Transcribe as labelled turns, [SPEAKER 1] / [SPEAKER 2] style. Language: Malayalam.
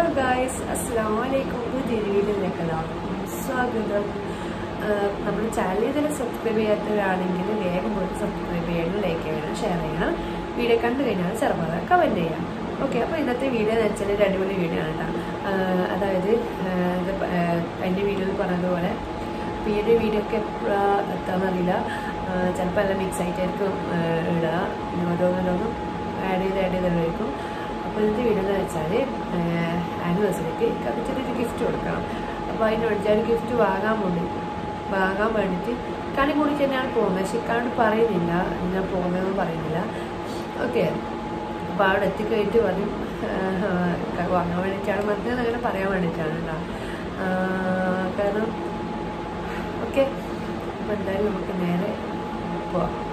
[SPEAKER 1] ഗായ്സ് അസ്സാം വലൈക്കും പുതിയൊരു വീഡിയോയിലേക്ക് എല്ലാവർക്കും സ്വാഗതം നമ്മുടെ ചാനൽ ഇതിൽ സബ്സ്ക്രൈബ് ചെയ്യാത്തവരാണെങ്കിൽ വേഗം പോയി സബ്സ്ക്രൈബ് ചെയ്യണം ലൈക്ക് ചെയ്യണം ഷെയർ ചെയ്യണം വീഡിയോ കണ്ടു കഴിഞ്ഞാൽ ചെറുപ്പം കമൻറ്റ് ചെയ്യാം ഓക്കെ അപ്പോൾ ഇന്നത്തെ വീഡിയോ എന്ന് വെച്ചാൽ ഒരു അടിപൊളി വീഡിയോ ആണ് കേട്ടോ അതായത് ആഹ് ഇത് പ- ആഹ് എൻ്റെ വീഡിയോയിൽ പറഞ്ഞതുപോലെ അപ്പോൾ ഈ ഒരു വീഡിയോ ഒക്കെ എപ്പോഴാണ് എത്താമെന്നറിയില്ല ചിലപ്പോൾ എല്ലാം മിക്സ് ആയിട്ടായിരിക്കും ആഹ് ഇടുക പിന്നെ ഓരോന്നോരോന്നും ആഡ് ചെയ്ത് ആഡ് ചെയ്തിട്ടായിരിക്കും അപ്പോൾ ഇന്നത്തെ വീഡിയോ എന്ന് വെച്ചാൽ ആനിവേഴ്സറിക്ക് കപ്പിച്ചൊരു ഗിഫ്റ്റ് കൊടുക്കണം അപ്പോൾ അതിന് വേണ്ടി ഒരു ഗിഫ്റ്റ് വാങ്ങാൻ വേണ്ടി വാങ്ങാൻ വേണ്ടിയിട്ട് കണി കൂടി തന്നെയാണ് പോകുന്നത് പക്ഷെ ഇക്കാണ്ട് പറയുന്നില്ല ഞാൻ പോകുന്നതെന്ന് പറയുന്നില്ല ഓക്കെ അപ്പോൾ അവിടെ എത്തിക്കഴിഞ്ഞിട്ട് പറയും ആഹ് വാങ്ങാൻ വേണ്ടിയിട്ടാണ് മറ്റേ അങ്ങനെ പറയാൻ വേണ്ടിയിട്ടാണ് കേട്ടോ ആഹ് കാരണം ഓക്കെ അപ്പോൾ എന്തായാലും നമുക്ക് നേരെ പോവാം